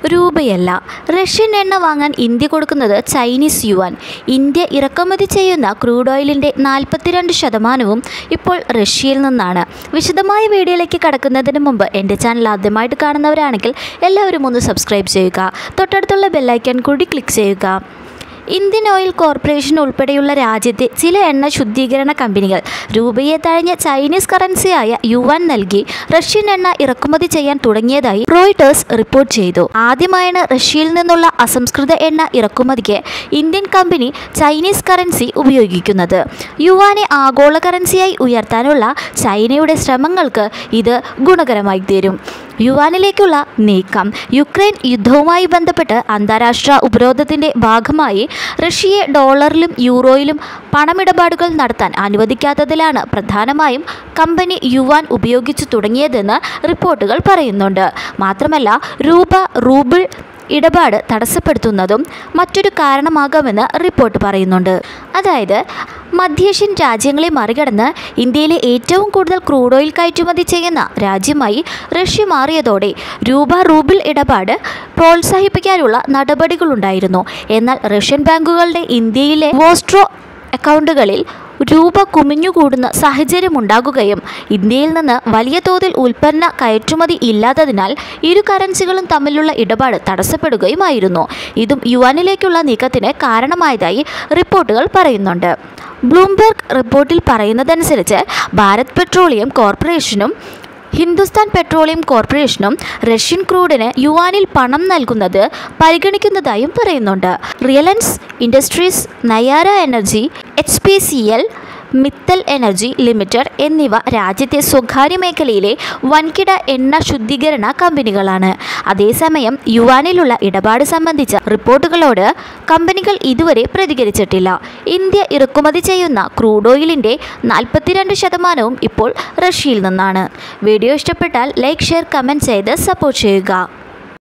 രൂപയല്ല Russian എണ്ണ വാങ്ങാൻ India കൊടുക്കുന്നത് ചൈനീസ് യുവാൻ ഇന്ത്യ ഇറക്കുമതി ചെയ്യുന്ന ക്രൂഡ് ഓയിലിൻ്റെ നാൽപ്പത്തിരണ്ട് ശതമാനവും ഇപ്പോൾ റഷ്യയിൽ നിന്നാണ് വിശദമായ വീഡിയോയിലേക്ക് കടക്കുന്നതിന് മുമ്പ് എൻ്റെ ചാനൽ ആദ്യമായിട്ട് കാണുന്നവരാണെങ്കിൽ എല്ലാവരും ഒന്ന് സബ്സ്ക്രൈബ് ചെയ്യുക തൊട്ടടുത്തുള്ള ബെല്ലൈക്കൺ കൂടി ക്ലിക്ക് ചെയ്യുക ഇന്ത്യൻ ഓയിൽ കോർപ്പറേഷൻ ഉൾപ്പെടെയുള്ള രാജ്യത്തെ ചില എണ്ണ ശുദ്ധീകരണ കമ്പനികൾ രൂപയെ തഴഞ്ഞ ചൈനീസ് കറൻസിയായ യുവാൻ നൽകി റഷ്യൻ എണ്ണ ഇറക്കുമതി ചെയ്യാൻ തുടങ്ങിയതായി റോയിട്ടേഴ്സ് റിപ്പോർട്ട് ചെയ്തു ആദ്യമായാണ് റഷ്യയിൽ നിന്നുള്ള അസംസ്കൃത എണ്ണ ഇറക്കുമതിക്ക് ഇന്ത്യൻ കമ്പനി ചൈനീസ് കറൻസി ഉപയോഗിക്കുന്നത് യുവാനെ ആഗോള കറൻസിയായി ഉയർത്താനുള്ള ചൈനയുടെ ശ്രമങ്ങൾക്ക് ഇത് ഗുണകരമായി തീരും യുവാനിലേക്കുള്ള നീക്കം യുക്രൈൻ യുദ്ധവുമായി ബന്ധപ്പെട്ട് അന്താരാഷ്ട്ര ഉപരോധത്തിൻ്റെ ഭാഗമായി റഷ്യയെ ഡോളറിലും യൂറോയിലും പണമിടപാടുകൾ നടത്താൻ അനുവദിക്കാത്തതിലാണ് പ്രധാനമായും കമ്പനി യുവാൻ ഉപയോഗിച്ചു തുടങ്ങിയതെന്ന് റിപ്പോർട്ടുകൾ പറയുന്നുണ്ട് മാത്രമല്ല രൂപ റൂബിൾ ഇടപാട് തടസ്സപ്പെടുത്തുന്നതും മറ്റൊരു കാരണമാകാമെന്ന് റിപ്പോർട്ട് പറയുന്നുണ്ട് അതായത് മധ്യേഷ്യൻ രാജ്യങ്ങളെ മറികടന്ന് ഇന്ത്യയിലെ ഏറ്റവും കൂടുതൽ ക്രൂഡ് ഓയിൽ കയറ്റുമതി ചെയ്യുന്ന രാജ്യമായി റഷ്യ മാറിയതോടെ രൂപ റൂബിൾ ഇടപാട് പ്രോത്സാഹിപ്പിക്കാനുള്ള നടപടികളുണ്ടായിരുന്നു എന്നാൽ റഷ്യൻ ബാങ്കുകളുടെ ഇന്ത്യയിലെ വോസ്ട്രോ അക്കൗണ്ടുകളിൽ രൂപ കുമിഞ്ഞുകൂടുന്ന സാഹചര്യമുണ്ടാകുകയും ഇന്ത്യയിൽ നിന്ന് വലിയ തോതിൽ ഉൽപ്പന്ന കയറ്റുമതി ഇല്ലാത്തതിനാൽ ഇരു കറൻസികളും തമ്മിലുള്ള ഇടപാട് തടസ്സപ്പെടുകയുമായിരുന്നു ഇതും യുവാനിലേക്കുള്ള നീക്കത്തിന് കാരണമായതായി റിപ്പോർട്ടുകൾ പറയുന്നുണ്ട് ബ്ലൂംബെർഗ് റിപ്പോർട്ടിൽ പറയുന്നതനുസരിച്ച് ഭാരത് പെട്രോളിയം കോർപ്പറേഷനും ഹിന്ദുസ്ഥാൻ പെട്രോളിയം കോർപ്പറേഷനും റഷ്യൻ ക്രൂഡിന് യുവാനിൽ പണം നൽകുന്നത് പരിഗണിക്കുന്നതായും പറയുന്നുണ്ട് Reliance industries Nayara energy H P C L Mittal energy limited എന്നിവ രാജ്യത്തെ സ്വകാര്യ മേഖലയിലെ വൻകിട എണ്ണ ശുദ്ധീകരണ കമ്പനികളാണ് അതേസമയം യുവാനിലുള്ള ഇടപാട് സംബന്ധിച്ച റിപ്പോർട്ടുകളോട് കമ്പനികൾ ഇതുവരെ പ്രതികരിച്ചിട്ടില്ല ഇന്ത്യ ഇറക്കുമതി ചെയ്യുന്ന ക്രൂഡ് ഓയിലിൻ്റെ നാൽപ്പത്തിരണ്ട് ശതമാനവും ഇപ്പോൾ റഷ്യയിൽ നിന്നാണ് വീഡിയോ ഇഷ്ടപ്പെട്ടാൽ ലൈക്ക് ഷെയർ കമൻറ്റ് ചെയ്ത് സപ്പോർട്ട് ചെയ്യുക